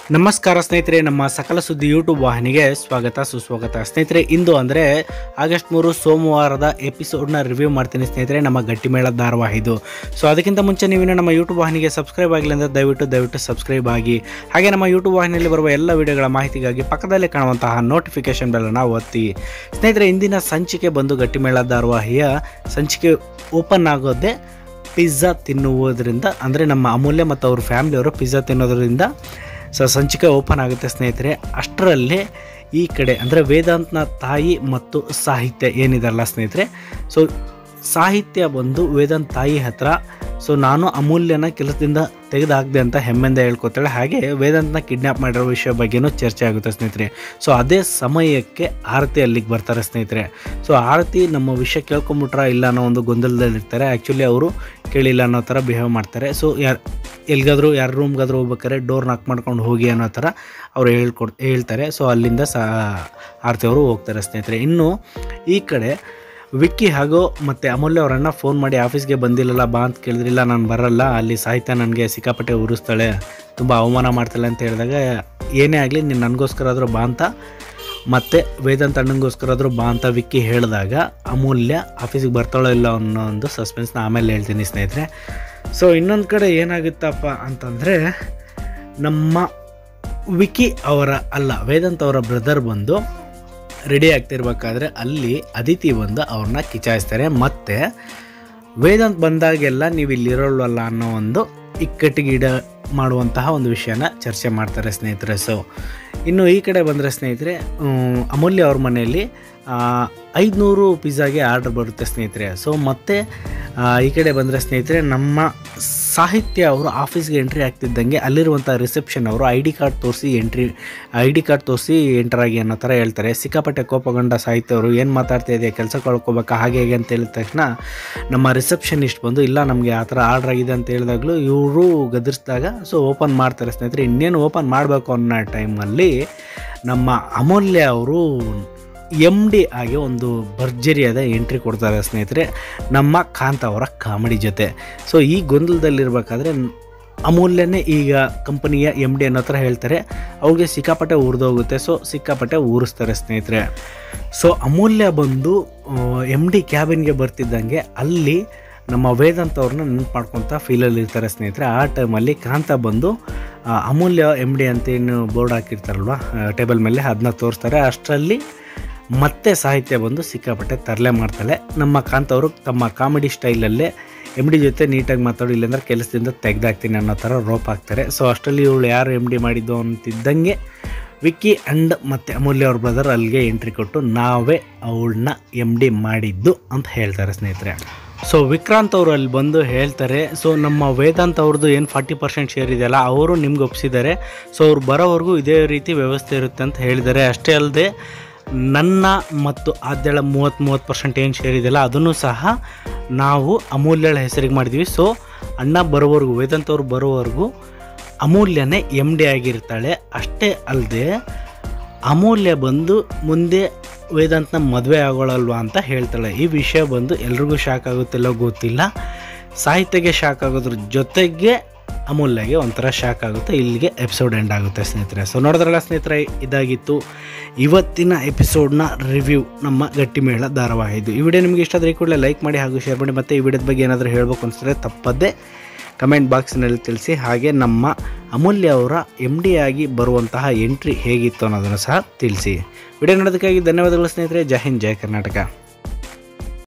ನಮಸ್ಕಾರ ಸ್ನೇಹಿತರೆ ನಮ್ಮ ಸಕಲ ಸುದ್ದಿ ಯೂಟ್ಯೂಬ್ ವಾಹಿನಿಗೆ ಸ್ವಾಗತ ಸುಸ್ವಾಗತ ಸ್ನೇಹಿತರೆ ಇಂದು ಅಂದರೆ ಆಗಸ್ಟ್ ಮೂರು ಸೋಮವಾರದ ಎಪಿಸೋಡ್ನ ರಿವ್ಯೂ ಮಾಡ್ತೀನಿ ಸ್ನೇಹಿತರೆ ನಮ್ಮ ಗಟ್ಟಿಮೇಳ ಧಾರಾವಾಹಿದು ಸೊ ಅದಕ್ಕಿಂತ ಮುಂಚೆ ನೀವಿನ್ನು ನಮ್ಮ ಯೂಟ್ಯೂಬ್ ವಾಹಿನಿಗೆ ಸಬ್ಸ್ಕ್ರೈಬ್ ಆಗಿಲ್ಲ ಅಂದರೆ ದಯವಿಟ್ಟು ದಯವಿಟ್ಟು ಸಬ್ಸ್ಕ್ರೈಬ್ ಆಗಿ ಹಾಗೆ ನಮ್ಮ ಯೂಟ್ಯೂಬ್ ವಾಹಿನಿಯಲ್ಲಿ ಬರುವ ಎಲ್ಲ ವಿಡಿಯೋಗಳ ಮಾಹಿತಿಗಾಗಿ ಪಕ್ಕದಲ್ಲೇ ಕಾಣುವಂತಹ ನೋಟಿಫಿಕೇಶನ್ ಬೆಲ್ಲನ್ನು ಒತ್ತಿ ಸ್ನೇಹಿತರೆ ಇಂದಿನ ಸಂಚಿಕೆ ಬಂದು ಗಟ್ಟಿಮೇಳ ಧಾರಾವಾಹಿಯ ಸಂಚಿಕೆ ಓಪನ್ ಆಗೋದೇ ಪಿಜ್ಜಾ ತಿನ್ನುವುದರಿಂದ ಅಂದರೆ ನಮ್ಮ ಅಮೂಲ್ಯ ಮತ್ತು ಅವ್ರ ಫ್ಯಾಮಿಲಿಯವರು ಪಿಜ್ಜಾ ತಿನ್ನೋದ್ರಿಂದ ಸೊ ಸಂಚಿಕೆ ಓಪನ್ ಆಗುತ್ತೆ ಸ್ನೇಹಿತರೆ ಅಷ್ಟರಲ್ಲೇ ಈ ಕಡೆ ಅಂದರೆ ವೇದಾಂತ್ನ ತಾಯಿ ಮತ್ತು ಸಾಹಿತ್ಯ ಏನಿದೆಲ್ಲ ಸ್ನೇಹಿತರೆ ಸೊ ಸಾಹಿತ್ಯ ಬಂದು ವೇದಾಂತ್ ತಾಯಿ ಹತ್ರ ಸೊ ನಾನು ಅಮೂಲ್ಯನ ಕೆಲಸದಿಂದ ತೆಗೆದುಹಾಕಿದೆ ಅಂತ ಹೆಮ್ಮೆಂದ ಹೇಳ್ಕೊತಾಳೆ ಹಾಗೆ ವೇದಾಂತ್ನ ಕಿಡ್ನ್ಯಾಪ್ ಮಾಡಿರೋ ವಿಷಯ ಬಗ್ಗೆನೂ ಚರ್ಚೆ ಆಗುತ್ತೆ ಸ್ನೇಹಿತರೆ ಸೊ ಅದೇ ಸಮಯಕ್ಕೆ ಆರತಿ ಅಲ್ಲಿಗೆ ಬರ್ತಾರೆ ಸ್ನೇಹಿತರೆ ಸೊ ಆರತಿ ನಮ್ಮ ವಿಷಯ ಕೇಳ್ಕೊಂಬಿಟ್ರ ಇಲ್ಲ ಅನ್ನೋ ಒಂದು ಗೊಂದಲದಲ್ಲಿರ್ತಾರೆ ಆ್ಯಕ್ಚುಲಿ ಅವರು ಕೇಳಿಲ್ಲ ಅನ್ನೋ ಥರ ಬಿಹೇವ್ ಮಾಡ್ತಾರೆ ಸೊ ಯಾರು ಎಲ್ಲಿಗಾದ್ರೂ ಯಾರ ರೂಮ್ಗಾದ್ರೂ ಹೋಗ್ಬೇಕಾದ್ರೆ ಡೋರ್ ನಾಕ್ ಮಾಡ್ಕೊಂಡು ಹೋಗಿ ಅನ್ನೋ ಥರ ಅವ್ರು ಹೇಳ್ಕೊಡ್ ಹೇಳ್ತಾರೆ ಸೊ ಅಲ್ಲಿಂದ ಸಾ ಆರತಿ ಅವರು ಹೋಗ್ತಾರೆ ಸ್ನೇಹಿತರೆ ಇನ್ನು ಈ ಕಡೆ ವಿಕ್ಕಿ ಹಾಗೂ ಮತ್ತು ಅಮೂಲ್ಯ ಅವರನ್ನು ಫೋನ್ ಮಾಡಿ ಆಫೀಸ್ಗೆ ಬಂದಿಲ್ಲಲ್ಲ ಬಾ ಅಂತ ಕೇಳಿದ್ರಿಲ್ಲ ನಾನು ಬರಲ್ಲ ಅಲ್ಲಿ ಸಾಹಿತ್ಯ ನನಗೆ ಸಿಕ್ಕಾಪಟ್ಟೆ ಉರಿಸ್ತಾಳೆ ತುಂಬ ಅವಮಾನ ಮಾಡ್ತಾಳೆ ಅಂತ ಹೇಳಿದಾಗ ಏನೇ ಆಗಲಿ ನೀನು ನನಗೋಸ್ಕರ ಆದರೂ ಬಾ ಅಂತ ಮತ್ತು ವೇದಾಂತ ಅಣ್ಣಂಗೋಸ್ಕರ ಆದರೂ ಬಾ ಅಂತ ವಿಕ್ಕಿ ಹೇಳಿದಾಗ ಅಮೂಲ್ಯ ಆಫೀಸಿಗೆ ಬರ್ತಾಳೋ ಇಲ್ಲ ಅನ್ನೋ ಒಂದು ಸಸ್ಪೆನ್ಸ್ನ ಆಮೇಲೆ ಹೇಳ್ತೀನಿ ಸ್ನೇಹಿತರೆ ಸೊ ಇನ್ನೊಂದು ಕಡೆ ಏನಾಗುತ್ತಪ್ಪ ಅಂತಂದರೆ ನಮ್ಮ ವಿಕಿ ಅವರ ಅಲ್ಲ ವೇದಾಂತ್ ಅವರ ಬ್ರದರ್ ಬಂದು ರೆಡಿ ಆಗ್ತಿರ್ಬೇಕಾದ್ರೆ ಅಲ್ಲಿ ಅದಿತಿ ಬಂದು ಅವ್ರನ್ನ ಕಿಚಾಯಿಸ್ತಾರೆ ಮತ್ತು ವೇದಾಂತ್ ಬಂದಾಗೆಲ್ಲ ನೀವು ಇಲ್ಲಿರೋಲ್ವಲ್ಲ ಅನ್ನೋ ಒಂದು ಇಕ್ಕಟ್ಟಿಗೀಡ ಮಾಡುವಂತಹ ಒಂದು ವಿಷಯನ ಚರ್ಚೆ ಮಾಡ್ತಾರೆ ಸ್ನೇಹಿತರೆ ಸೊ ಇನ್ನು ಈ ಕಡೆ ಬಂದರೆ ಸ್ನೇಹಿತರೆ ಹ್ಮ್, ಅಮೂಲ್ಯ ಅವ್ರ ಮನೆಯಲ್ಲಿ ಐದುನೂರು ಪಿಜ್ಜಾಗೆ ಆರ್ಡ್ರ್ ಬರುತ್ತೆ ಸ್ನೇಹಿತರೆ ಸೊ ಮತ್ತು ಆ, ಈ ಕಡೆ ಬಂದರೆ ಸ್ನೇಹಿತರೆ ನಮ್ಮ ಸಾಹಿತ್ಯ ಅವರು ಆಫೀಸ್ಗೆ ಎಂಟ್ರಿ ಆಗ್ತಿದ್ದಂಗೆ ಅಲ್ಲಿರುವಂಥ ರಿಸೆಪ್ಷನ್ ಅವರು ಐ ಡಿ ಕಾರ್ಡ್ ತೋರಿಸಿ ಎಂಟ್ರಿ ಐ ಡಿ ಕಾರ್ಡ್ ತೋರಿಸಿ ಎಂಟರ್ ಆಗಿ ಅನ್ನೋ ಥರ ಹೇಳ್ತಾರೆ ಸಿಕ್ಕಾಪಟ್ಟೆ ಕೋಪಗೊಂಡ ಸಾಹಿತ್ಯ ಅವರು ಏನು ಮಾತಾಡ್ತಾ ಇದೆಯಾ ಕೆಲಸ ಕಳ್ಕೊಬೇಕಾ ಹಾಗೆ ಹೇಗೆ ಅಂತ ಹೇಳಿದ ತಕ್ಷಣ ನಮ್ಮ ರಿಸೆಪ್ಷನಿಸ್ಟ್ ಬಂದು ಇಲ್ಲ ನಮಗೆ ಆ ಥರ ಆರ್ಡ್ರ್ ಆಗಿದೆ ಅಂತ ಹೇಳಿದಾಗಲೂ ಇವರು ಗದರಿಸಿದಾಗ ಸೊ ಓಪನ್ ಮಾಡ್ತಾರೆ ಸ್ನೇಹಿತರೆ ಇನ್ನೇನು ಓಪನ್ ಮಾಡಬೇಕು ಅನ್ನೋ ಟೈಮಲ್ಲಿ ನಮ್ಮ ಅಮೂಲ್ಯ ಅವರು ಎಮ್ ಡಿ ಆಗಿ ಒಂದು ಭರ್ಜರಿಯಾದ ಎಂಟ್ರಿ ಕೊಡ್ತಾರೆ ಸ್ನೇಹಿತರೆ ನಮ್ಮ ಕಾಂತ ಅವರ ಕಾಮಿಡಿ ಜೊತೆ ಸೊ ಈ ಗೊಂದಲದಲ್ಲಿರಬೇಕಾದ್ರೆ ಅಮೂಲ್ಯನೇ ಈಗ ಕಂಪನಿಯ ಎಮ್ ಡಿ ಅನ್ನೋ ಥರ ಹೇಳ್ತಾರೆ ಅವ್ರಿಗೆ ಸಿಕ್ಕಾಪಟ್ಟೆ ಉರಿದೋಗುತ್ತೆ ಸೊ ಸಿಕ್ಕಾಪಟ್ಟೆ ಊರಿಸ್ತಾರೆ ಸ್ನೇಹಿತರೆ ಸೊ ಅಮೂಲ್ಯ ಬಂದು ಎಮ್ ಡಿ ಕ್ಯಾಬಿನ್ಗೆ ಬರ್ತಿದ್ದಂಗೆ ಅಲ್ಲಿ ನಮ್ಮ ವೇದಾಂತ್ ಅವ್ರನ್ನ ನೆನಪು ಮಾಡ್ಕೊತ ಫೀಲಲ್ಲಿ ಇರ್ತಾರೆ ಸ್ನೇಹಿತರೆ ಆ ಟೈಮಲ್ಲಿ ಕಾಂತ ಬಂದು ಆ, ಅಮೂಲ್ಯ ಎಮ್ ಡಿ ಅಂತ ಏನು ಬೋರ್ಡ್ ಹಾಕಿರ್ತಾರಲ್ವ ಟೇಬಲ್ ಮೇಲೆ ಅದನ್ನ ತೋರಿಸ್ತಾರೆ ಅಷ್ಟರಲ್ಲಿ ಮತ್ತೆ ಸಾಹಿತ್ಯ ಬಂದು ಸಿಕ್ಕಾಪಟ್ಟೆ ತರಲೆ ಮಾಡ್ತಾಳೆ ನಮ್ಮ ಕಾಂತ್ ಅವರು ತಮ್ಮ ಕಾಮಿಡಿ ಸ್ಟೈಲಲ್ಲೇ ಎಮ್ ಡಿ ಜೊತೆ ನೀಟಾಗಿ ಮಾತಾಡು ಇಲ್ಲಾಂದ್ರೆ ಕೆಲಸದಿಂದ ತೆಗ್ದಾಕ್ತೀನಿ ಅನ್ನೋ ಥರ ರೋಪ್ ಹಾಕ್ತಾರೆ ಸೊ ಅಷ್ಟರಲ್ಲಿ ಇವಳು ಯಾರು ಎಮ್ ಡಿ ಮಾಡಿದ್ದು ಅಂತಿದ್ದಂಗೆ ವಿಕ್ಕಿ ಆ್ಯಂಡ್ ಮತ್ತು ಅಮೂಲ್ಯ ಅವ್ರ ಬ್ರದರ್ ಅಲ್ಲಿಗೆ ಎಂಟ್ರಿ ಕೊಟ್ಟು ನಾವೇ ಅವಳನ್ನ ಎಮ್ ಡಿ ಮಾಡಿದ್ದು ಅಂತ ಹೇಳ್ತಾರೆ ಸ್ನೇಹಿತರೆ ಸೊ ವಿಕ್ರಾಂತ್ ಅವರು ಅಲ್ಲಿ ಬಂದು ಹೇಳ್ತಾರೆ ಸೊ ನಮ್ಮ ವೇದಾಂತ್ ಅವ್ರದ್ದು ಏನು ಫಾರ್ಟಿ ಪರ್ಸೆಂಟ್ ಶೇರ್ ಇದೆಯಲ್ಲ ಅವರು ನಿಮ್ಗೆ ಒಪ್ಪಿಸಿದ್ದಾರೆ ಸೊ ಅವ್ರು ಬರೋವರೆಗೂ ಇದೇ ರೀತಿ ವ್ಯವಸ್ಥೆ ಇರುತ್ತೆ ಅಂತ ಹೇಳಿದ್ದಾರೆ ಅಷ್ಟೇ ಅಲ್ಲದೆ ನನ್ನ ಮತ್ತು ಆದ್ಯಳ ಮೂವತ್ತು ಮೂವತ್ತು ಪರ್ಸೆಂಟ್ ಏನು ಶೇರ್ ಇದೆಯಲ್ಲ ಅದನ್ನು ಸಹ ನಾವು ಅಮೂಲ್ಯಳ ಹೆಸರಿಗೆ ಮಾಡಿದ್ವಿ ಸೊ ಅಣ್ಣ ಬರೋವರೆಗೂ ವೇದಾಂತ್ ಅವ್ರು ಬರೋವರೆಗೂ ಅಮೂಲ್ಯನೇ ಎಮ್ ಡಿ ಆಗಿರ್ತಾಳೆ ಅಷ್ಟೇ ಅಲ್ಲದೆ ಅಮೂಲ್ಯ ಬಂದು ಮುಂದೆ ವೇದಾಂತ್ನ ಮದುವೆ ಆಗೋಳಲ್ವಾ ಅಂತ ಹೇಳ್ತಾಳೆ ಈ ವಿಷಯ ಬಂದು ಎಲ್ರಿಗೂ ಶಾಕ್ ಆಗುತ್ತಿಲ್ಲ ಗೊತ್ತಿಲ್ಲ ಸಾಹಿತ್ಯಗೆ ಶಾಕ್ ಆಗೋದ್ರ ಜೊತೆಗೆ ಅಮೂಲ್ಯಗೆ ಒಂಥರ ಶಾಕ್ ಆಗುತ್ತೆ ಇಲ್ಲಿಗೆ ಎಪಿಸೋಡ್ ಎಂಡ್ ಆಗುತ್ತೆ ಸ್ನೇಹಿತರೆ ಸೊ ನೋಡಿದ್ರಲ್ಲ ಸ್ನೇಹಿತರೆ ಇದಾಗಿತ್ತು ಇವತ್ತಿನ ಎಪಿಸೋಡ್ನ ರಿವ್ಯೂ ನಮ್ಮ ಗಟ್ಟಿಮೇಳ ಧಾರಾವಾಹಿದು ಈ ವಿಡಿಯೋ ನಿಮಗೆ ಇಷ್ಟ ಆದರೆ ಈ ಕೂಡಲೇ ಲೈಕ್ ಮಾಡಿ ಹಾಗೂ ಶೇರ್ ಮಾಡಿ ಮತ್ತು ಈ ವಿಡಿಯೋದ ಬಗ್ಗೆ ಏನಾದರೂ ಹೇಳಬೇಕು ಅನಿಸಿದ್ರೆ ತಪ್ಪದೇ ಕಮೆಂಟ್ ಬಾಕ್ಸ್ನಲ್ಲಿ ತಿಳಿಸಿ ಹಾಗೆ ನಮ್ಮ ಅಮೂಲ್ಯ ಅವರ ಎಮ್ ಡಿ ಆಗಿ ಬರುವಂತಹ ಎಂಟ್ರಿ ಹೇಗಿತ್ತು ಅನ್ನೋದನ್ನು ಸಹ ತಿಳಿಸಿ ವಿಡಿಯೋ ನೋಡೋದಕ್ಕಾಗಿ ಧನ್ಯವಾದಗಳು ಸ್ನೇಹಿತರೆ ಜೈ ಹಿಂದ್ ಜೈ ಕರ್ನಾಟಕ